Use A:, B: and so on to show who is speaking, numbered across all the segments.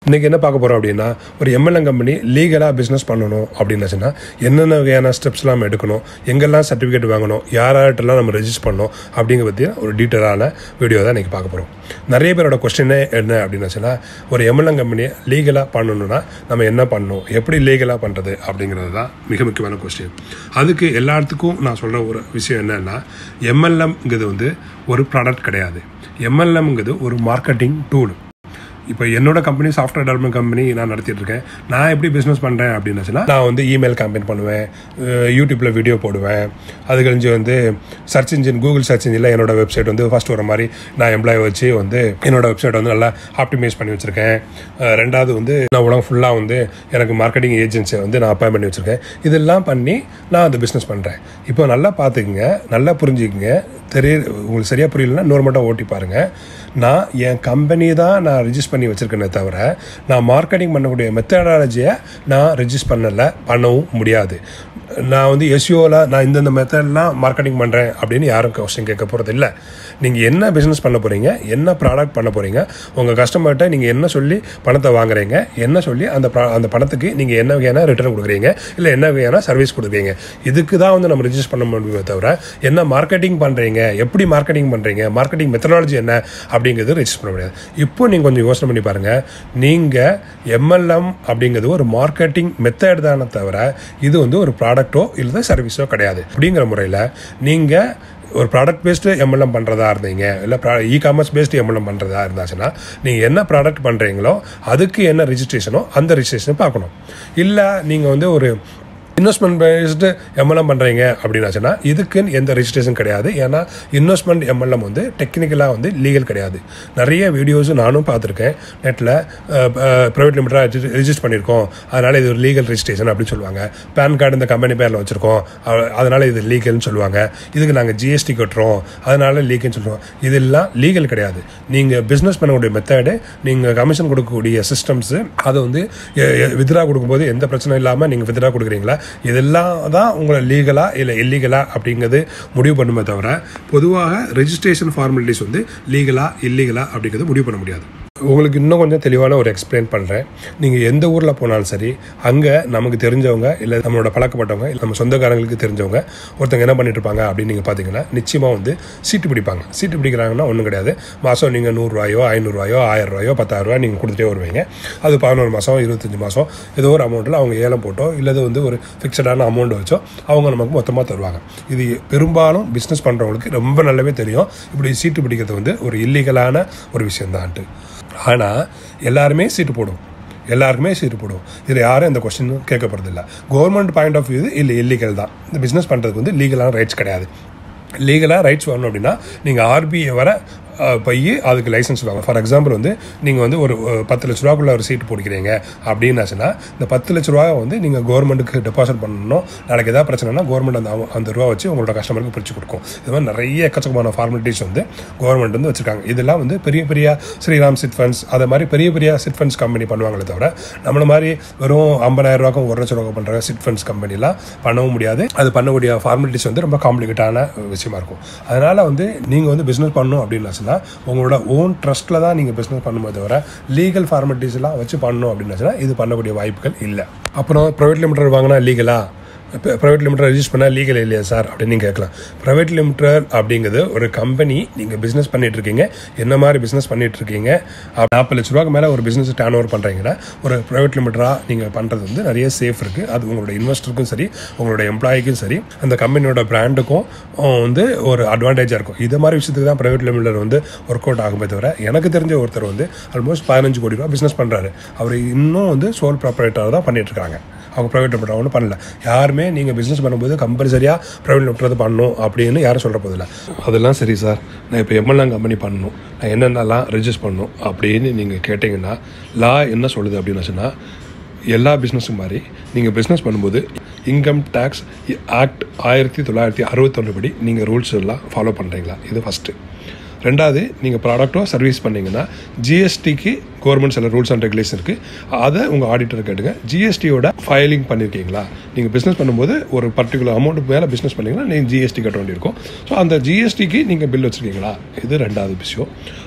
A: இன்றைக்கி என்ன பார்க்க போகிறோம் அப்படின்னா ஒரு எம்எல்எம் கம்பெனி லீகலாக பிஸ்னஸ் பண்ணணும் அப்படின்னாச்சுன்னா என்னென்ன வகையான ஸ்டெப்ஸ்லாம் நம்ம எடுக்கணும் எங்கெல்லாம் சர்டிஃபிகேட் வாங்கணும் யார்கிட்டலாம் நம்ம ரெஜிஸ்டர் பண்ணணும் அப்படிங்கிற பற்றி ஒரு டீட்டெயிலான வீடியோ தான் இன்றைக்கி பார்க்க போகிறோம் நிறைய பேரோட கொஸ்டினே என்ன அப்படின்னாச்சுன்னா ஒரு எம்எல்எம் கம்பெனியை லீகலாக பண்ணணும்னா நம்ம என்ன பண்ணணும் எப்படி லீகலாக பண்ணுறது அப்படிங்கிறது தான் மிக முக்கியமான கொஸ்டின் அதுக்கு எல்லாத்துக்கும் நான் சொல்கிற ஒரு விஷயம் என்னென்னா எம்எல்எம்ங்கிறது வந்து ஒரு ப்ராடக்ட் கிடையாது எம்எல்எம்ங்கிறது ஒரு மார்க்கெட்டிங் டூல் இப்போ என்னோட கம்பெனி சாஃப்ட்வேர் டெவலப்மெண்ட் கம்பெனி நான் நடத்திட்டு இருக்கேன் நான் எப்படி பிஸ்னஸ் பண்ணுறேன் அப்படின்னாச்சுன்னா நான் வந்து இமெயில் கேம்பெயின் பண்ணுவேன் அஹ் யூடியூப்பில் வீடியோ போடுவேன் அது கழிஞ்சு வந்து சர்ச் இன்ஜின் கூகுள் சர்ச் இன்ஜினில் என்னோட வெப்சைட் வந்து ஃபஸ்ட் வர மாதிரி நான் எம்ப்ளாய் வச்சு வந்து என்னோட வெப்சைட் வந்து நல்லா ஆப்டிமைஸ் பண்ணி வச்சுருக்கேன் அஹ் ரெண்டாவது வந்து நான் உலகம் ஃபுல்லாக வந்து எனக்கு மார்க்கெட்டிங் ஏஜென்சியை வந்து நான் அப்பாயின் பண்ணி வச்சுருக்கேன் இதெல்லாம் பண்ணி நான் அந்த பிஸ்னஸ் பண்ணுறேன் இப்போ நல்லா பார்த்துக்குங்க நல்லா புரிஞ்சுக்குங்க தெரிய உங்களுக்கு சரியாக புரியலன்னா இன்னொரு மட்டும் ஓட்டி பாருங்கள் நான் என் கம்பெனி தான் நான் ரிஜிஸ்டர் பண்ணி வச்சுருக்கேனே தவிர நான் மார்க்கெட்டிங் பண்ணக்கூடிய மெத்தடாலஜியை நான் ரிஜிஸ்டர் பண்ணலை பண்ணவும் முடியாது நான் வந்து எஸ்யூவில் நான் இந்தந்த மெத்தட்லாம் மார்க்கெட்டிங் பண்ணுறேன் அப்படின்னு யாரும் கொஸ்டின் கேட்க போகிறது இல்லை நீங்கள் என்ன பிஸ்னஸ் பண்ண போகிறீங்க என்ன ப்ராடக்ட் பண்ண போகிறீங்க உங்கள் கஸ்டமர்கிட்ட நீங்கள் என்ன சொல்லி பணத்தை வாங்குறீங்க என்ன சொல்லி அந்த ப்ரா- அந்த பணத்துக்கு நீங்கள் என்ன வகையான ரிட்டர்ன் கொடுக்குறீங்க இல்லை என்ன வகையான சர்வீஸ் கொடுக்குறீங்க இதுக்கு தான் வந்து நம்ம ரிஜிஸ்டர் பண்ண முடியுமே தவிர என்ன மார்க்கெட்டிங் பண்ணுறீங்க எப்படி மார்க்கெட்டிங் பண்ணுறீங்க மார்க்கெட்டிங் மெத்தடாலஜி என்ன அப்படிங்கிறது ரெஜிஸ்டர் பண்ண முடியாது இப்போ நீங்கள் கொஞ்சம் யோசனை பண்ணி பாருங்கள் நீங்கள் எம்எல்எம் அப்படிங்கிறது ஒரு மார்க்கெட்டிங் மெத்தட் தானே தவிர இது வந்து ஒரு ப்ராடக்ட்டோ இல்லை சர்வீஸோ கிடையாது அப்படிங்கிற முறையில் நீங்கள் ஒரு ப்ராடக்ட் பேஸ்டு எம்எல்எம் பண்ணுறதா இருந்தீங்க இல்லை ப்ரா இ காமர்ஸ் பேஸ்டு எம்எல்எம் பண்ணுறதா இருந்தாச்சுன்னா நீங்கள் என்ன ப்ராடக்ட் பண்ணுறீங்களோ அதுக்கு என்ன ரிஜிஸ்ட்ரேஷனோ அந்த ரிஜிஸ்ட்ரேஷனை பார்க்கணும் இல்லை நீங்கள் வந்து ஒரு இன்வெஸ்ட்மெண்ட் பேஸ்டு எம்எல்எம் பண்ணுறீங்க அப்படின்னாச்சுன்னா இதுக்குன்னு எந்த ரெஜிஸ்ட்ரேஷன் கிடையாது ஏன்னா இன்வெஸ்ட்மெண்ட் எம்எல்எம் வந்து டெக்னிக்கலாக வந்து லீகல் கிடையாது நிறைய வீடியோஸும் நானும் பார்த்துருக்கேன் நெட்டில் ப்ரைவேட் லிமிட்டாக ரிஜிஸ்டர் பண்ணியிருக்கோம் அதனால் இது ஒரு லீகல் ரெஜிஸ்ட்ரேஷன் அப்படின்னு சொல்லுவாங்க பேன் கார்டு இந்த கம்பெனி பேரில் வச்சுருக்கோம் அதனால் இது லீகல்னு சொல்லுவாங்க இதுக்கு நாங்கள் ஜிஎஸ்டி கட்டுறோம் அதனால லீகல்னு சொல்லுவோம் இதெல்லாம் லீகல் கிடையாது நீங்கள் பிஸ்னஸ் பண்ணக்கூடிய மெத்தடு நீங்கள் கமிஷன் கொடுக்கக்கூடிய சிஸ்டம்ஸு அதை வந்து வித்ரா கொடுக்கும்போது எந்த பிரச்சனையும் இல்லாமல் நீங்கள் வித்ரா கொடுக்குறீங்களா இதெல்லாம் தான் உங்களை லீகலா இல்லை இல்லீகலா அப்படிங்கிறது முடிவு பண்ணுமே தவிர பொதுவாக ரெஜிஸ்ட்ரேஷன் ஃபார்மாலிட்டிஸ் வந்து லீகலா இல்லீகலா அப்படிங்கிறது முடிவு பண்ண முடியாது உங்களுக்கு இன்னும் கொஞ்சம் தெளிவான ஒரு எக்ஸ்பிளைன் பண்ணுறேன் நீங்கள் எந்த ஊரில் போனாலும் சரி அங்கே நமக்கு தெரிஞ்சவங்க இல்லை நம்மளோட பழக்கப்பட்டவங்க இல்லை நம்ம சொந்தக்காரங்களுக்கு தெரிஞ்சவங்க ஒருத்தங்க என்ன பண்ணிட்டு இருப்பாங்க அப்படின்னு நீங்கள் பார்த்தீங்கன்னா நிச்சயமாக வந்து சீட்டு பிடிப்பாங்க சீட்டு பிடிக்கிறாங்கன்னா ஒன்றும் கிடையாது மாதம் நீங்கள் நூறுரூவாயோ ஐநூறுரூவாயோ ஆயிரம் ரூபாயோ பத்தாயிரம் ரூபாய் நீங்கள் கொடுத்துட்டே வருவீங்க அது பதினோரு மாதம் இருபத்தஞ்சி மாதம் ஏதோ ஒரு அமௌண்ட்டில் அவங்க ஏலம் போட்டோ இல்லை வந்து ஒரு ஃபிக்ஸடான அமௌண்ட் வச்சோ அவங்க நமக்கு மொத்தமாக தருவாங்க இது பெரும்பாலும் பிஸ்னஸ் பண்ணுறவங்களுக்கு ரொம்ப நல்லாவே தெரியும் இப்படி சீட்டு பிடிக்கிறது வந்து ஒரு இல்லீகலான ஒரு விஷயம்தான்ட்டு ஆனால் எல்லாருமே சீட்டு போடும் எல்லாருக்குமே சீட்டு போடும் இதில் யாரும் இந்த கொஸ்டின் கேட்கப்படுறதில்ல கவர்மெண்ட் பாயிண்ட் ஆஃப் வியூ இல்லை இல்லீகல் தான் இந்த பிஸ்னஸ் பண்ணுறதுக்கு வந்து லீகலான ரைட்ஸ் கிடையாது லீகலாக ரைட்ஸ் வரணும் அப்படின்னா நீங்கள் ஆர்பிஐ வர அஹ், போய் அதுக்கு லைசன்ஸ் வாங்க ஃபார் எக்ஸாம்பிள் வந்து நீங்கள் வந்து ஒரு அஹ், பத்து லட்ச ரூபாக்குள்ள ஒரு சீட்டு போடுக்கிறீங்க அப்படின்னாச்சுன்னா இந்த பத்து லட்ச ரூபா வந்து நீங்கள் கவர்மெண்ட்டுக்கு டெபாசிட் பண்ணணும் நாளைக்கு ஏதாவது பிரச்சனைனா கவர்மெண்ட் அந்த amou- அந்த ரூபா வச்சு உங்களோட கஸ்டமருக்கு பிரித்து கொடுக்கும் இது மாதிரி நிறைய எக்கச்சக்கமான ஃபார்மாலிட்டிஸ் வந்து கவர்மெண்ட் வந்து வச்சுருக்காங்க இதெல்லாம் வந்து பெரிய பெரிய ஸ்ரீராம் சிட் ஃபண்ட்ஸ் அதை மாதிரி பெரிய பெரிய சிட் ஃபண்ட்ஸ் கம்பெனி பண்ணுவாங்களே தவிர நம்மள மாதிரி வெறும் ஐம்பதாயிரம் ரூபாக்கும் ஒரு லட்ச ரூபா பண்ணுற சிட் ஃபண்ட்ஸ் கம்பெனிலாம் பண்ணவும் முடியாது அது பண்ணக்கூடிய ஃபார்மாலிட்டிஸ் வந்து ரொம்ப காம்ப்ளிகேட்டான விஷயமா இருக்கும் அதனால் வந்து நீங்கள் வந்து பிஸ்னஸ் பண்ணணும் அப்படின்னாச்சுன்னா உங்களோட ஓன் ட்ரஸ்ட்டில் தான் நீங்கள் பிஸ்னஸ் பண்ணும்போது தவிர லீகல் ஃபார்மாலிட்டிஸ்லாம் வச்சு பண்ணணும் அப்படின்னாச்சுன்னா இது பண்ணக்கூடிய வாய்ப்புகள் இல்லை அப்புறம் ப்ரைவேட் லிமிடெட் வாங்கினா லீகலா ப்ரைவேட் லிமிட்டர் ரெஜிஸ்டர் பண்ணால் லீகல் இல்லையா சார் அப்படின்னு நீங்கள் கேட்கலாம் ப்ரைவேட் லிமிட்டர் அப்படிங்கிறது ஒரு கம்பெனி நீங்கள் பிஸ்னஸ் பண்ணிட்டு இருக்கீங்க என்ன மாதிரி பிஸ்னஸ் பண்ணிட்டு இருக்கீங்க அப்ப நாற்பது லட்ச ரூபாய்க்கு மேலே ஒரு பிஸ்னஸ் டேர்ன் ஓவர் பண்ணுறீங்கன்னா ஒரு ப்ரைவேட் லிமிட்டராக நீங்கள் பண்ணுறது வந்து நிறைய சேஃப் இருக்குது அது உங்களோட இன்வெஸ்டருக்கும் சரி உங்களோட எம்ப்ளாய்க்கும் சரி அந்த கம்பெனியோட பிராண்டுக்கும் வந்து ஒரு அட்வான்டேஜாக இருக்கும் இது மாதிரி விஷயத்துக்கு தான் ப்ரைவேட் லிமிட்டர் வந்து ஒர்க் அவுட் ஆகுமே தவிர எனக்கு தெரிஞ்ச ஒருத்தர் வந்து ஆல்மோஸ்ட் பதினஞ்சு கோடி ரூபா பிஸ்னஸ் பண்ணுறாரு அவர் இன்னும் வந்து சோல் ப்ராப்பரேட்டர் தான் பண்ணிட்டு இருக்காங்க அவங்க ப்ரைவேட் லிமிட்டர் ஒன்றும் பண்ணல யாருமே நீங்கள் பிஸ்னஸ் பண்ணும்போது கம்பல்சரியாக ப்ரைவேட் லிமிட்டர் பண்ணணும் அப்படின்னு யாரும் சொல்கிற போதில்ல அதெல்லாம் சரி சார் நான் இப்போ எம்எல்ஏ கம்பெனி பண்ணணும் நான் என்னென்னலாம் ரெஜிஸ்டர் பண்ணணும் அப்படின்னு நீங்கள் கேட்டிங்கன்னா லா என்ன சொல்லுது அப்படின்னு சொன்னால் எல்லா பிஸ்னஸும் மாதிரி நீங்கள் பிஸ்னஸ் பண்ணும்போது இன்கம் டேக்ஸ் ஆக்ட் ஆயிரத்தி தொள்ளாயிரத்தி அறுபத்தொன்று படி நீங்கள் ரூல்ஸ் எல்லாம் ஃபாலோ பண்ணுறீங்களா இது ஃபஸ்ட்டு ரெண்டாவது நீங்கள் ப்ராடக்ட்டோ சர்வீஸ் பண்ணீங்கன்னா ஜிஎஸ்டிக்கு கவர்மெண்ட் சில ரூல்ஸ் அண்ட் ரெகுலேஷன் இருக்குது அதை உங்கள் ஆடிட்டர் கேட்டுங்க ஜிஎஸ்டியோட ஃபைலிங் பண்ணியிருக்கீங்களா நீங்கள் பிஸ்னஸ் பண்ணும்போது ஒரு பர்டிகுலர் அமௌண்ட்டுக்கு மேலே பிஸ்னஸ் பண்ணீங்கன்னா நீங்கள் ஜிஎஸ்டி கட்ட வேண்டியிருக்கும் ஸோ அந்த ஜிஎஸ்டிக்கு நீங்கள் பில் வச்சுருக்கீங்களா இது ரெண்டாவது விஷயம்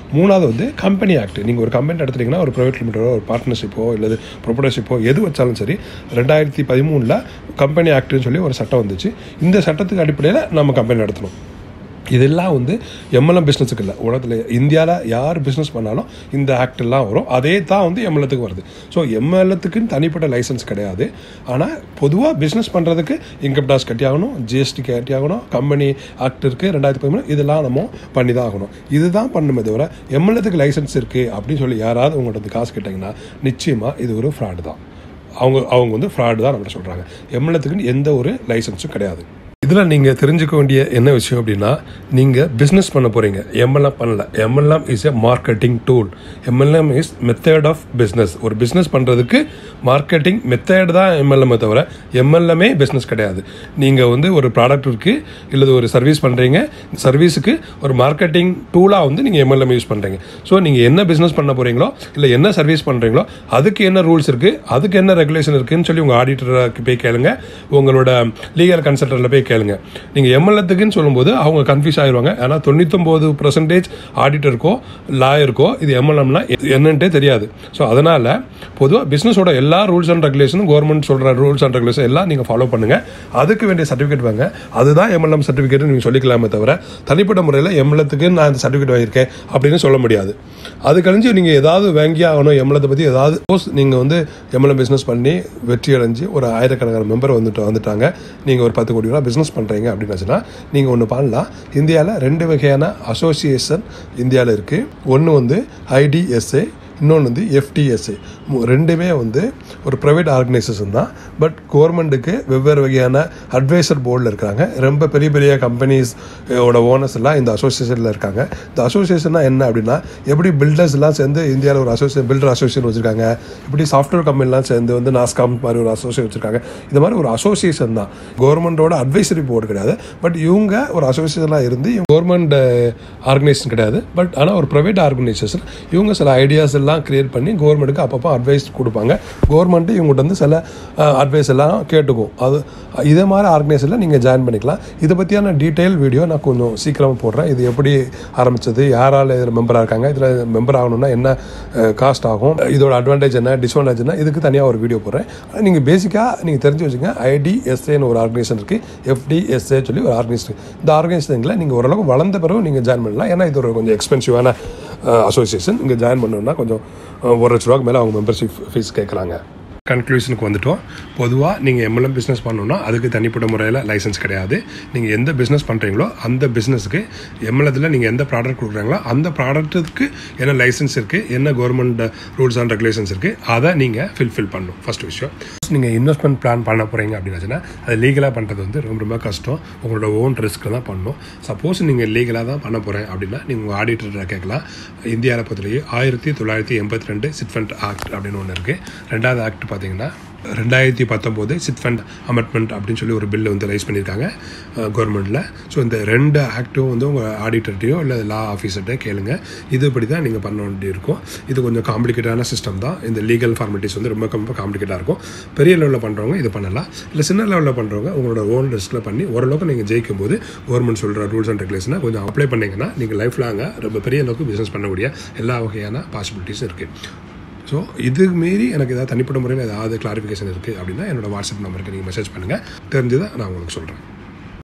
A: மூணாவது வந்து கம்பெனி ஆக்ட் நீங்கள் ஒரு கம்பெனி எடுத்துட்டிங்கன்னா ஒரு ப்ரைவேட் லிமிட்டடோ ஒரு பார்ட்னர்ஷிப்போ இல்லை ப்ரொப்பரேஷிப்போ எது வச்சாலும் சரி ரெண்டாயிரத்தி பதிமூணில் கம்பெனி ஆக்ட்னு சொல்லி ஒரு சட்டம் வந்துச்சு இந்த சட்டத்துக்கு அடிப்படையில் நம்ம கம்பெனி நடத்தணும் இதெல்லாம் வந்து எம்எல்எம் பிஸ்னஸுக்கு இல்லை உலகத்தில் இந்தியாவில் யார் பிஸ்னஸ் பண்ணாலும் இந்த ஆக்ட் எல்லாம் வரும் அதே தான் வந்து எம்எல்எத்துக்கு வருது ஸோ எம்எல்எத்துக்குன்னு தனிப்பட்ட லைசன்ஸ் கிடையாது ஆனால் பொதுவாக பிஸ்னஸ் பண்ணுறதுக்கு இன்கம் டேக்ஸ் கட்டி ஆகணும் ஜிஎஸ்டி கட்டி ஆகணும் கம்பெனி ஆக்ட் இருக்குது ரெண்டாயிரத்தி பதிமூணு இதெல்லாம் நம்ம பண்ணி தான் ஆகணும் இதுதான் பண்ணுமே தவிர எம்எல்எத்துக்கு லைசன்ஸ் இருக்குது அப்படின்னு சொல்லி யாராவது உங்கள்கிட்ட வந்து காசு கேட்டிங்கன்னா நிச்சயமாக இது ஒரு ஃப்ராடு தான் அவங்க அவங்க வந்து ஃப்ராடு தான் நம்மகிட்ட சொல்கிறாங்க எம்எல்எத்துக்குன்னு எந்த ஒரு லைசன்ஸும் கிடையாது இதில் நீங்கள் தெரிஞ்சுக்க வேண்டிய என்ன விஷயம் அப்படின்னா நீங்கள் பிஸ்னஸ் பண்ண போகிறீங்க எம்எல்எம் பண்ணல MLM is a marketing tool MLM is method of business ஒரு பிஸ்னஸ் பண்ணுறதுக்கு மார்க்கெட்டிங் மெத்தட் தான் எம்எல்எம் தவிர எம்எல்எம்ஏ பிஸ்னஸ் கிடையாது நீங்கள் வந்து ஒரு ப்ராடக்ட் இருக்குது இல்லை ஒரு சர்வீஸ் பண்ணுறீங்க சர்வீஸுக்கு ஒரு மார்க்கெட்டிங் டூலாக வந்து நீங்கள் எம்எல்எம் யூஸ் பண்ணுறீங்க ஸோ நீங்கள் என்ன பிஸ்னஸ் பண்ண போகிறீங்களோ இல்லை என்ன சர்வீஸ் பண்ணுறீங்களோ அதுக்கு என்ன ரூல்ஸ் இருக்குது அதுக்கு என்ன ரெகுலேஷன் இருக்குன்னு சொல்லி உங்கள் ஆடிட்டருக்கு போய் கேளுங்க உங்களோட லீகல் கன்சல்டரில் போய் கேளுங்க நீங்கள் எம்எல்ஏத்துக்குன்னு சொல்லும்போது அவங்க கன்ஃபியூஸ் ஆயிடுவாங்க ஏன்னா தொண்ணூத்தொம்பது பர்சன்டேஜ் ஆடிட்டருக்கோ லாயருக்கோ இது எம்எல்எம்னா என்னன்ட்டே தெரியாது ஸோ அதனால் பொதுவாக பிஸ்னஸோட எல்லா ரூல்ஸ் அண்ட் ரெகுலேஷனும் கவர்மெண்ட் சொல்கிற ரூல்ஸ் அண்ட் ரெகுலேஷன் எல்லாம் நீங்கள் ஃபாலோ பண்ணுங்கள் அதுக்கு வேண்டிய சர்டிஃபிகேட் வாங்க அதுதான் எம்எல்எம் சர்டிஃபிகேட் நீங்கள் சொல்லிக்கலாமே தவிர தனிப்பட்ட முறையில் எம்எல்ஏத்துக்கு நான் இந்த சர்டிஃபிகேட் வாங்கியிருக்கேன் அப்படின்னு சொல்ல முடியாது அது கழிஞ்சு நீங்கள் ஏதாவது வாங்கி ஆகணும் எம்எல்ஏத்தை பற்றி ஏதாவது சப்போஸ் நீங்கள் வந்து எம்எல்எம் பிஸ்னஸ் பண்ணி வெற்றி அடைஞ்சு ஒரு ஆயிரக்கணக்கான மெம்பர் வந்துட்டு வந்துட்டாங்க நீங்கள் ஒரு பத்து கோடி ரூபா பிஸ்னஸ் பண்ணுறீங்க அப்படின்னாச்சுன்னா நீங்கள் ஒன்று பண்ணலாம் இந்தியாவில் ரெண்டு வகையான அசோசியேஷன் இந்தியாவில் இருக்குது ஒன்று வந்து ஐடிஎஸ்ஏ இன்னொன்று வந்து எஃப்டிஎஸ்ஏ ரெண்டுமே வந்து ஒரு ப்ரைவேட் ஆர்கனைசேஷன் தான் பட் கவர்மெண்ட்டுக்கு வெவ்வேறு வகையான அட்வைசர் போர்டில் இருக்காங்க ரொம்ப பெரிய பெரிய கம்பெனிஸ் ஓட ஓனர்ஸ் எல்லாம் இந்த அசோசியேஷனில் இருக்காங்க இந்த அசோசியேஷன்னா என்ன அப்படின்னா எப்படி பில்டர்ஸ் எல்லாம் சேர்ந்து இந்தியாவில் ஒரு அசோசியேஷன் பில்டர் அசோசியேஷன் வச்சுருக்காங்க எப்படி சாஃப்ட்வேர் கம்பெனிலாம் சேர்ந்து வந்து நாஸ்காம் மாதிரி ஒரு அசோசியேஷன் வச்சுருக்காங்க இது மாதிரி ஒரு அசோசியேஷன் தான் கவர்மெண்ட்டோட அட்வைசரி போர்டு கிடையாது பட் இவங்க ஒரு அசோசியேஷனாக இருந்து கவர்மெண்ட் ஆர்கனைசேஷன் கிடையாது பட் ஆனால் ஒரு ப்ரைவேட் ஆர்கனைசேஷன் இவங்க சில ஐடியாஸ் எல்லாம் கிரியேட் பண்ணி கவர்மெண்ட்டுக்கு அப்பப்போ அட்வைஸ் கொடுப்பாங்க கவர்மெண்ட்டு இவங்ககிட்ட வந்து சில அட்வைஸ் எல்லாம் கேட்டுக்கும் அது இதே மாதிரி ஆர்கனைசேஷனில் நீங்கள் ஜாயின் பண்ணிக்கலாம் இதை பற்றியான டீட்டெயில் வீடியோ நான் கொஞ்சம் சீக்கிரமாக போடுறேன் இது எப்படி ஆரம்பித்தது யாரால் இதில் மெம்பராக இருக்காங்க இதில் மெம்பர் ஆகணும்னா என்ன காஸ்ட் ஆகும் இதோட அட்வான்டேஜ் என்ன டிஸ்அட்வான்டேஜ் என்ன இதுக்கு தனியாக ஒரு வீடியோ போடுறேன் நீங்கள் பேசிக்காக நீங்கள் தெரிஞ்சு வச்சுங்க ஐடிஎஸ்ஏன்னு ஒரு ஆர்கனைசேஷன் இருக்குது எஃப்டிஎஸ்ஏ சொல்லி ஒரு ஆர்கனைசேஷன் இந்த ஆர்கனைசேஷனில் நீங்கள் ஓரளவுக்கு வளர்ந்த பிறகு நீங்கள் ஜாயின் பண்ணலாம் ஏன்னா இது ஒரு கொஞ்சம் எக்ஸ்பென்சிவான அசோசியேஷன் இங்கே ஜாயின் பண்ணணும்னா கொஞ்சம் ஒரு லட்ச ரூபாய்க்கு மேலே அவங்க மெம்பர்ஷிப் ஃபீஸ் கேட்குறாங்க கன்க்ளூஷனுக்கு வந்துட்டோம் பொதுவாக நீங்கள் எம்எல்எம் பிஸ்னஸ் பண்ணணும்னா அதுக்கு தனிப்பட்ட முறையில் லைசன்ஸ் கிடையாது நீங்கள் எந்த பிஸ்னஸ் பண்ணுறீங்களோ அந்த பிஸ்னஸுக்கு எம்எல்எத்தில் நீங்கள் எந்த ப்ராடக்ட் கொடுக்குறாங்களோ அந்த ப்ராடக்ட்டுக்கு என்ன லைசன்ஸ் இருக்குது என்ன கவர்மெண்ட் ரூல்ஸ் அண்ட் ரெகுலேஷன்ஸ் இருக்குது அதை நீங்கள் ஃபில்ஃபில் பண்ணணும் ஃபஸ்ட் விஷயம் நீங்கள் இன்வெஸ்ட்மெண்ட் பிளான் பண்ண போகிறீங்க அப்படின்னாச்சுன்னா அது லீகலாக பண்ணுறது வந்து ரொம்ப ரொம்ப கஷ்டம் உங்களோட ஓன் ரிஸ்க்கு தான் பண்ணணும் சப்போஸ் நீங்கள் லீகலாக தான் பண்ண போகிறேன் அப்படின்னா நீங்கள் உங்கள் ஆடிட்டரை கேட்கலாம் இந்தியாவில் பொறுத்தவரைக்கும் ஆயிரத்தி தொள்ளாயிரத்தி எண்பத்தி ரெண்டு சிட்ஃபண்ட் ஆக்ட் அப்படின்னு ஒன்று இருக்குது ரெண்டாவது ஆக்ட் பார்த்தீங்கன்னா ரெண்டாயிரத்தி பத்தொம்போது சிட் ஃபண்ட் அமெண்ட்மெண்ட் அப்படின்னு சொல்லி ஒரு பில்லு வந்து ரைஸ் பண்ணியிருக்காங்க கவர்மெண்ட்டில் ஸோ இந்த ரெண்டு ஆக்டும் வந்து உங்கள் ஆடிட்டர்ட்டையோ இல்லை லா ஆஃபீஸர்கிட்ட கேளுங்க இதுபடி தான் நீங்கள் பண்ண வேண்டியிருக்கும் இது கொஞ்சம் காம்ப்ளிகேட்டான சிஸ்டம் தான் இந்த லீகல் ஃபார்மாலிட்டிஸ் வந்து ரொம்ப ரொம்ப காம்ப்ளிகேட்டாக இருக்கும் பெரிய லெவலில் பண்ணுறவங்க இது பண்ணலாம் இல்லை சின்ன லெவலில் பண்ணுறவங்க உங்களோட ஓன் ரிஸ்கில் பண்ணி ஓரளவுக்கு நீங்கள் ஜெயிக்கும் போது கவர்மெண்ட் சொல்கிற ரூல்ஸ் அண்ட் ரெகுலேஷனை கொஞ்சம் அப்ளை பண்ணிங்கன்னா நீங்கள் லைஃப் லாங்காக ரொம்ப பெரிய அளவுக்கு பிஸ்னஸ் பண்ணக்கூடிய எல்லா வகையான பாசிபிலிட்டிஸும் இருக்குது ஸோ இது மீறி எனக்கு ஏதாவது தனிப்பட்ட முறையில் ஏதாவது கிளாரிஃபிகேஷன் இருக்குது அப்படின்னா என்னோட வாட்ஸ்அப் நம்பருக்கு நீங்கள் மெசேஜ் பண்ணுங்கள் தெரிஞ்சதை நான் உங்களுக்கு சொல்கிறேன்